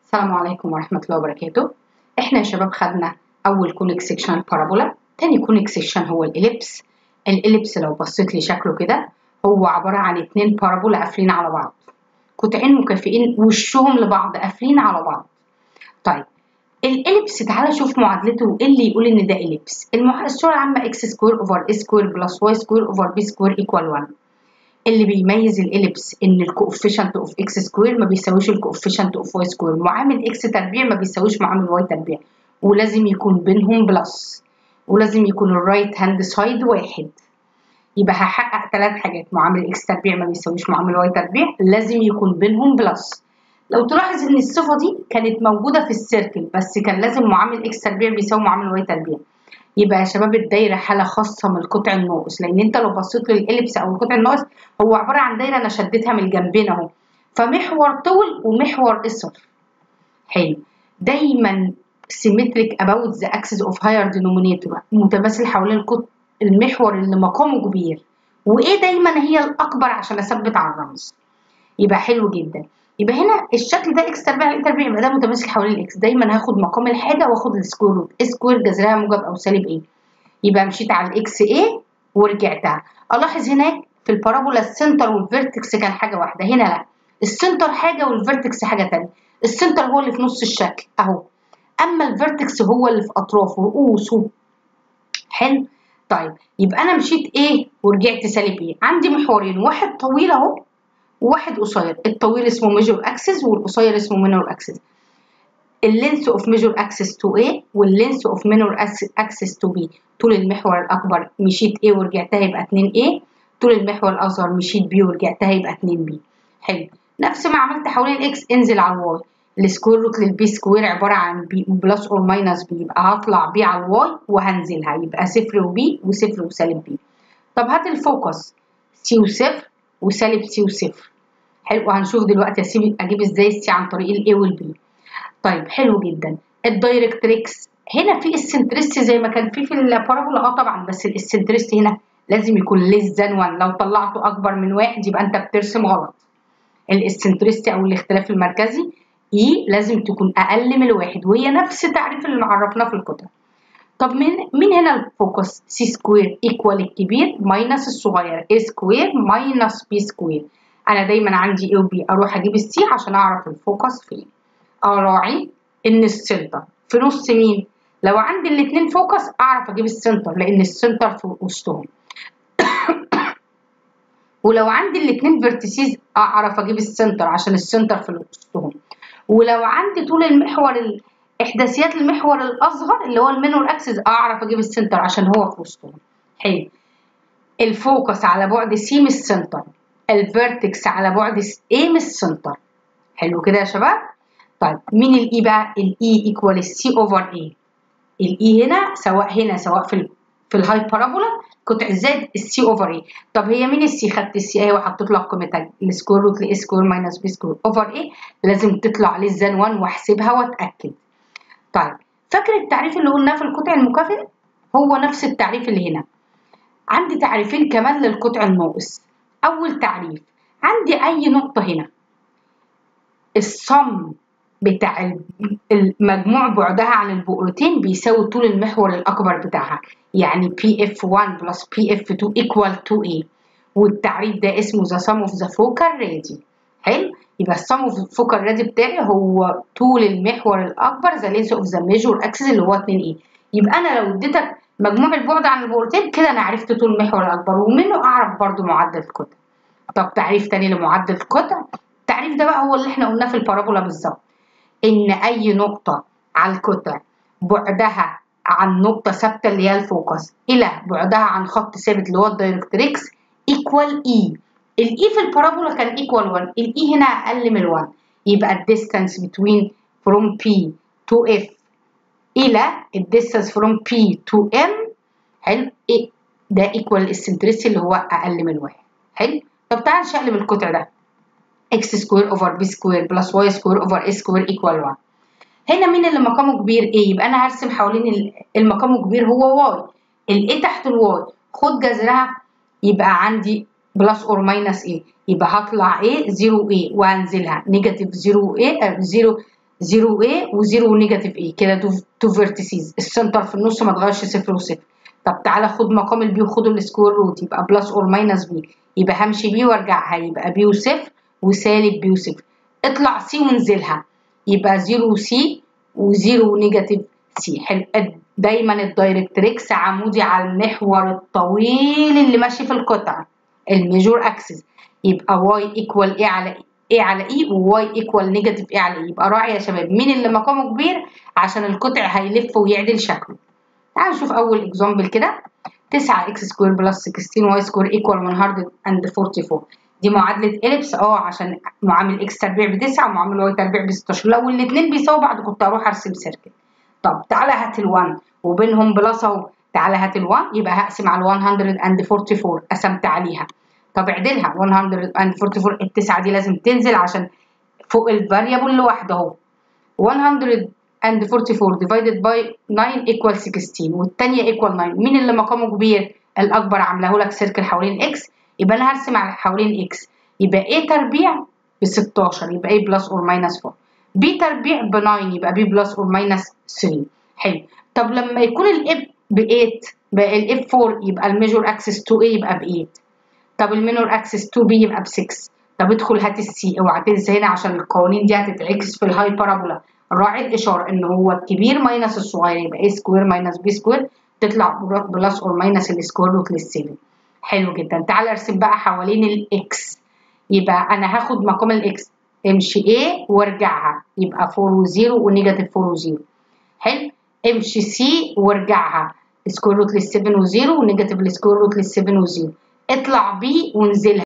السلام عليكم ورحمة الله وبركاته احنا يا شباب خدنا أول كونيك سيكشن البارابولا تاني كونيك سيكشن هو الإليبس الإليبس لو بصيت لي شكله كده هو عبارة عن اتنين بارابولا قافلين على بعض قطعين مكافئين وشهم لبعض قافلين على بعض طيب الإليبس تعالى شوف معادلته ايه اللي يقول إن ده إليبس الصورة العامة إكس سكوير أوفر إيه سكوير بلس واي سكوير أوفر بي سكوير إيكوال 1 اللي بيميز الإليبس إن الكوفيشنت أوف إكس سكوير ما بيساويش الكوفيشنت أوف واي سكوير معامل إكس تربيع ما بيساويش معامل واي تربيع ولازم يكون بينهم بلس ولازم يكون الرايت هاند سايد واحد يبقى هحقق ثلاث حاجات معامل إكس تربيع ما بيساويش معامل واي تربيع لازم يكون بينهم بلس لو تلاحظ إن الصفة دي كانت موجودة في السيركل بس كان لازم معامل إكس تربيع بيساوي معامل واي تربيع يبقى يا شباب الدايره حاله خاصه من القطع الناقص لان انت لو بصيت للاليبس او القطع الناقص هو عباره عن دايره انا شديتها من الجنبين اهو فمحور طول ومحور قصر حلو دايما سيمتريك اباوت ذا اكسس اوف هاير دينومينيتور متماثل حوالين القطب المحور اللي مقامه كبير وايه دايما هي الاكبر عشان اثبت على الرمز يبقى حلو جدا يبقى هنا الشكل ده اكس تربيع على تربيع يبقى ده متماسك حوالين الاكس دايما هاخد مقام الحاجه واخد السكوير روت سكوير جذرها موجب او سالب ايه يبقى مشيت على الاكس ايه ورجعتها الاحظ هناك في البارابولا السنتر والفيرتكس كان حاجه واحده هنا لا السنتر حاجه والفيرتكس حاجه ثانيه السنتر هو اللي في نص الشكل اهو اما الفيرتكس هو اللي في اطرافه رؤوسه حلو طيب يبقى انا مشيت ايه ورجعت سالب ايه عندي محورين واحد طويل اهو وواحد قصير الطويل اسمه ميجور اكسس والقصير اسمه مينور اكسس اللينس اوف ميجور اكسس تو A واللينس اوف مينور اكسس تو B طول المحور الاكبر مشيت A ورجعتها يبقى 2 A طول المحور الاصغر مشيت B ورجعتها يبقى 2 B حلو نفس ما عملت حوالين الاكس انزل على الواي السكوير روت للبي سكوير عباره عن بي بلس اور ماينس بي يبقى هطلع بي على الواي وهنزلها يبقى صفر وبي وصفر وسالب بي طب هات الفوكس سي وصفر وسالب سي وصفر حلو وهنشوف دلوقتي اسيب اجيب ازاي السي عن طريق الاي والبي طيب حلو جدا الدايركتريكس هنا في السنترست زي ما كان في في البارابولا اه طبعا بس السنترست هنا لازم يكون ليس ذان 1 لو طلعته اكبر من واحد يبقى انت بترسم غلط الاسنترست او الاختلاف المركزي اي لازم تكون اقل من الواحد وهي نفس تعريف اللي عرفناه في القطع طب من من هنا الفوكس سي سكوير ايكوال الكبير ماينس الصغير اي سكوير ماينس بي سكوير انا دايما عندي اي وبي اروح اجيب السي عشان اعرف الفوكس فين اراعي ان السنتر في نص مين لو عندي الاثنين فوكس اعرف اجيب السنتر لان السنتر في وسطهم ولو عندي الاثنين فيرتيسيز اعرف اجيب السنتر عشان السنتر في وسطهم ولو عندي طول المحور احداثيات المحور الاصغر اللي هو المينور اكسس اعرف اجيب السنتر عشان هو في وسطهم حلو الفوكس على بعد سي من السنتر الفيرتكس على بعد A من السنتر حلو كده يا شباب طيب مين الاي بقى الاي ايكوال السي اوفر اي الاي هنا سواء هنا سواء في ال في الهاي بارابولا قطع زائد السي اوفر اي طب هي مين السي خدت السي اهي وحطيت لك قيمتها السكوير روت لاي سكوير ماينس بي سكوير اوفر اي لازم تطلع عليه الزان 1 واحسبها واتاكد طيب فاكر التعريف اللي قلناه في القطع المكافئ هو نفس التعريف اللي هنا عندي تعريفين كمان للقطع الناقص أول تعريف عندي أي نقطة هنا الصم بتاع المجموع بعدها عن البؤرتين بيساوي طول المحور الأكبر بتاعها يعني PF1 plus PF2 equal to A والتعريف ده اسمه the sum of the focal radii حلو يبقى السم اوف الفوكال رادي بتاعي هو طول المحور الأكبر the length of the major axis اللي هو 2 A يبقى أنا لو اديتك مجموع البعد عن البؤرتين كده انا عرفت طول المحور الاكبر ومنه اعرف برضو معدل القطع طب تعريف تاني لمعدل القطع التعريف ده بقى هو اللي احنا قلناه في البارابولا بالظبط ان اي نقطة على القطع بعدها عن نقطة ثابتة اللي هي الفوكس إلى بعدها عن خط ثابت اللي هو الدايركتريكس ايكوال اي الاي في البارابولا كان ايكوال 1 الاي هنا اقل من 1 يبقى الديستانس بتوين from P to F الى الديستانس فروم بي تو ام حلو إيه ده ايكوال السنتريسي اللي هو اقل من واحد حلو طب تعال نشقلب القطع ده اكس سكوير اوفر بي سكوير بلس واي سكوير اوفر اي سكوير ايكوال 1 هنا مين اللي مقامه كبير ايه يبقى انا هرسم حوالين المقام كبير هو واي الاي تحت الواي خد جذرها يبقى عندي بلس اور ماينس ايه يبقى هطلع ايه 0 ايه وهنزلها نيجاتيف 0 ايه 0 0 A و0 ونيجاتيف A كده تو فيرتيسز السنتر في النص ما اتغيرش صفر وصفر طب تعالى خد مقام البي وخد السكوير روت يبقى بلس اور ماينس بي يبقى همشي بي وارجعها يبقى بي وصفر وسالب بي وصفر اطلع سي وانزلها يبقى 0 سي و0 ونيجاتيف سي حلو دايما الدايركتريكس عمودي على المحور الطويل اللي ماشي في القطعه الميجور اكسس يبقى واي ايكوال ايه على ايه على اي وواي ايكوال نيجاتيف ايه على اي يبقى راعي يا شباب مين اللي مقامه كبير عشان القطع هيلف ويعدل شكله تعالوا نشوف اول اكزامبل كده 9 اكس سكوير بلس 16 واي سكوير ايكوال 144 دي معادله اليبس اه عشان معامل اكس تربيع بتسعة ومعامل واي تربيع ب 16 لو الاثنين بيساووا بعض كنت هروح ارسم سيركل طب تعالى هات ال1 وبينهم بلس اهو تعالى هات ال1 يبقى هقسم على 144 قسمت عليها طب اعدلها 144 التسعة دي لازم تنزل عشان فوق الفاريبل لوحده اهو 144 divided by 9 equal 16 والتانية equal 9 مين اللي مقامه كبير؟ الأكبر عاملاه لك سيركل حوالين x يبقى أنا هرسم على حوالين x يبقى a تربيع ب 16 يبقى a بلس اور ماينس 4 b تربيع ب 9 يبقى b بلس اور ماينس 3 حلو طب لما يكون ال ب 8 بقى ال 4 يبقى الميجور اكسس 2a يبقى ب 8 طب المينور اكسس 2b يبقى ب 6 طب ادخل هات السي اوعى تنسى هنا عشان القوانين دي هتتعكس في الهاي بارابولا راعي الاشاره ان هو الكبير ماينس الصغير يبقى a سكوير ماينس b سكوير تطلع بلس اور ماينس السكوير روت لل7 حلو جدا تعال ارسم بقى حوالين الاكس يبقى انا هاخد مقام الاكس امشي a وارجعها يبقى 4 و0 ونيجاتيف 4 و0 حلو امشي سي وارجعها سكوير روت لل7 و0 ونيجاتيف السكوير روت لل7 و0 اطلع بي وانزلها